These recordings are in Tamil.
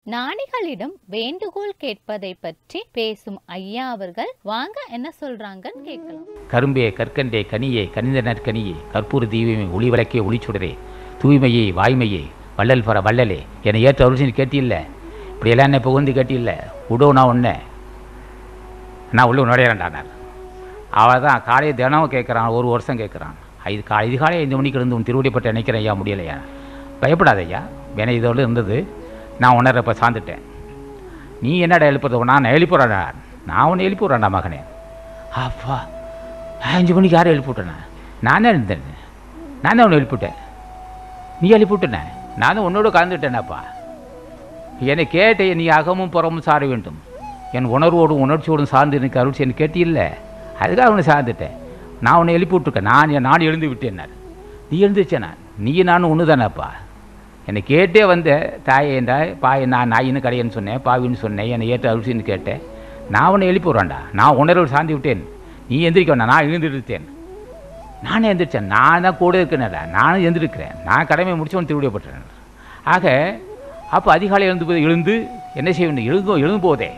ஞானிகளிடம் வேண்டுகோள் கேட்பதை பற்றி பேசும் ஐயா அவர்கள் வாங்க என்ன சொல்றாங்கன்னு கேட்கலாம் கரும்பே கற்கண்டே கனியே கனிந்த நற்கனியே கற்பூர தீபமே ஒளி விளக்கே ஒளிச்சுடரே தூய்மையே வாய்மையே வள்ளல் பர வள்ளலே என்னை ஏற்ற அருள்சின்னு கேட்டில்ல இப்படியெல்லாம் என்னை புகுந்து கேட்டில்ல விடோ நான் ஒன்று நான் உள்ள நுழையிறேன்டானார் அவள் தான் காலையை தினம் கேட்குறான் ஒரு வருஷம் கேட்குறான் இது கா இது காலையை ஐந்து மணிக்கு இருந்து உன் திருவடிப்பட்ட நினைக்கிறேன் ஐயா முடியலையா பயப்படாத ஐயா வேணா இதோடு இருந்தது நான் உணர இப்போ சார்ந்துட்டேன் நீ என்னடா எழுப்புறது நான் எழுப்புறேன்டா நான் உன்னை எழுப்பிடுறேன்டா மகனே அப்பா அஞ்சு மணிக்கு யாரும் எழுப்பிவிட்டேண்ணே நானே இருந்தேன் நான் தான் உன்னை எழுப்பிவிட்டேன் நீ எழுப்பிவிட்டேனே நான் தான் உன்னோட கலந்துட்டேனப்பா என்னை கேட்ட நீ அகமும் புறமும் சார வேண்டும் என் உணர்வோடும் உணர்ச்சியோடும் சார்ந்து எனக்கு அருள் செய்யு கேட்டியில்ல அதுக்காக உன்னை சார்ந்துட்டேன் நான் உன்னை எழுப்பி விட்டுருக்கேன் நான் நான் எழுந்து விட்டேன் நீ எழுந்துச்சேண்ணா நீ நானும் ஒன்று தானேப்பா என்னை கேட்டே வந்த தாயை என்றாய் பாய் நான் நாயின்னு கடையன்னு சொன்னேன் பாவின்னு சொன்னேன் என்னை ஏற்ற அரிசின்னு கேட்டேன் நான் உன்னை எழுப்பி விட்றேன்டா நான் உணர்வு சாந்தி விட்டேன் நீ எந்திரிக்க வேண்டாம் நான் எழுந்திருத்தேன் நானே எந்திரிச்சேன் நான் தான் கூட இருக்கேன்டா நானும் எழுந்திருக்கிறேன் நான் கடமையை முடிச்சவன் திருவிடப்பட்டேன் ஆக அப்போ அதிகாலை எழுந்து போய் எழுந்து என்ன செய்ய வேண்டும் எழுந்து எழுந்து போதே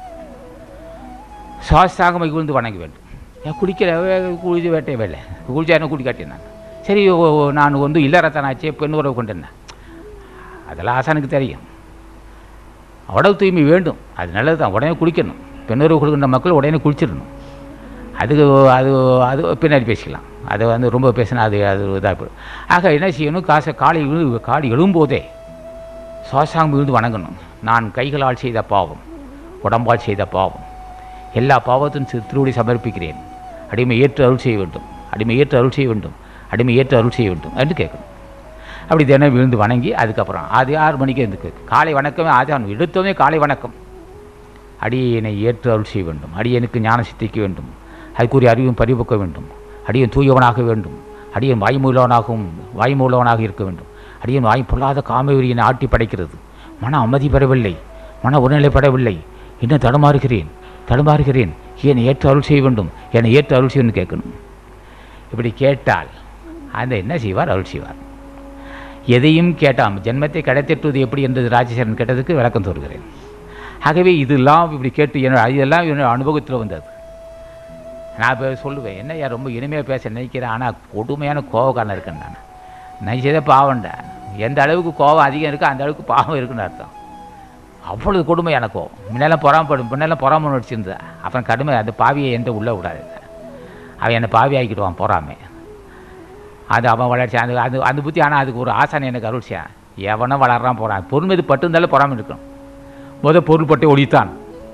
சுவாசாகமாக விழுந்து வணங்க வேண்டும் ஏன் குளிக்கிற குளிச்சு வேட்டே வேலை குளிச்சா என்ன குடிக்காட்டேன் நான் சரி ஓ- ஓ, நான் வந்து இல்லறத்தனாச்சே பெண் உறவு கொண்டேன் அதெல்லாம் ஆசானுக்கு தெரியும் உடவு தூய்மை வேண்டும் அது நல்லது தான் உடனே குளிக்கணும் பெண்ணுறவு கொடுக்கின்ற மக்கள் உடனே குளிச்சிடணும் அதுக்கு அது அது பின்னாடி பேசிக்கலாம் அது வந்து ரொம்ப பேசினா அது அது இதாக போயிடும் ஆக என்ன செய்யணும் காசை காலை விழு காலை எழும்போதே சுவாசாங்க விழுந்து வணங்கணும் நான் கைகளால் செய்த பாவம் உடம்பால் செய்த பாவம் எல்லா பாவத்தையும் திரு- திருவடி சமர்ப்பிக்கிறேன் அடிமை ஏற்று அருள் செய்ய வேண்டும் அடிமை ஏற்று அருள் செய்ய வேண்டும் அடிமை ஏற்று அருள் செய்ய வேண்டும் என்று கேட்கணும் அப்படி தினம் விழுந்து வணங்கி அதுக்கப்புறம் அது ஆறு மணிக்கு இருந்து காலை வணக்கமே ஆதான் எடுத்தோமே காலை வணக்கம் அடியனை ஏற்று அருள் செய்ய வேண்டும் அடியனுக்கு ஞான சித்திக்க வேண்டும் அதுக்குரிய அறிவும் பரிபுக்க வேண்டும் அடியன் தூயவனாக வேண்டும் அடியன் வாய்மூலவனாகவும் வாய்மூலவனாக இருக்க வேண்டும் அடியன் வாய் பொல்லாத காமவெறியினை ஆட்டி படைக்கிறது மன அமைதி பெறவில்லை மன உடல்நிலை பெறவில்லை இன்னும் தடுமாறுகிறேன் தடுமாறுகிறேன் என்னை ஏற்று அருள் செய்ய வேண்டும் என்னை ஏற்று அருள் செய்யணும்னு கேட்கணும் இப்படி கேட்டால் அந்த என்ன செய்வார் அருள் செய்வார் எதையும் கேட்டாம் ஜென்மத்தை கடத்திட்டுவது எப்படி என்று ராஜசேரன் கேட்டதுக்கு விளக்கம் தருகிறேன் ஆகவே இதெல்லாம் இப்படி கேட்டு என்ன இதெல்லாம் என்னோட அனுபவத்தில் வந்தது நான் இப்போ சொல்லுவேன் என்ன யார் ரொம்ப இனிமையாக பேச நினைக்கிறேன் ஆனால் கொடுமையான கோவக்காரன் இருக்கேன் நான் நினைச்சதே பாவம்டா எந்த அளவுக்கு கோவம் அதிகம் இருக்கோ அந்த அளவுக்கு பாவம் இருக்குன்னு அர்த்தம் அவ்வளவு கொடுமையான கோவம் முன்னெல்லாம் பொறாமப்படும் முன்னெல்லாம் பொறாம நடிச்சிருந்தா அப்புறம் கடுமை அந்த பாவியை எந்த உள்ளே விடாது அவன் என்னை பாவி ஆக்கிடுவான் பொறாமை அது அவன் வளர்ச்சி அந்த அது அந்த புத்தி ஆனால் அதுக்கு ஒரு ஆசானை எனக்கு அருள்ச்சியான் எவனும் வளர்றான் போகிறான் பொருள் மீது பட்டு இருந்தாலும் பொறாமல் இருக்கணும் முத பொருள் பட்டு ஒழித்தான்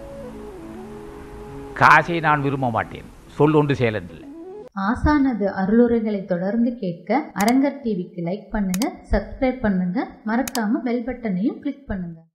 காசை நான் விரும்ப மாட்டேன் சொல் ஒன்று செயலன்றில்லை ஆசானது அருளுரைகளை தொடர்ந்து கேட்க அரங்கர் டிவிக்கு லைக் பண்ணுங்க சப்ஸ்கிரைப் பண்ணுங்க மறக்காம பெல் பட்டனையும் கிளிக் பண்ணுங்க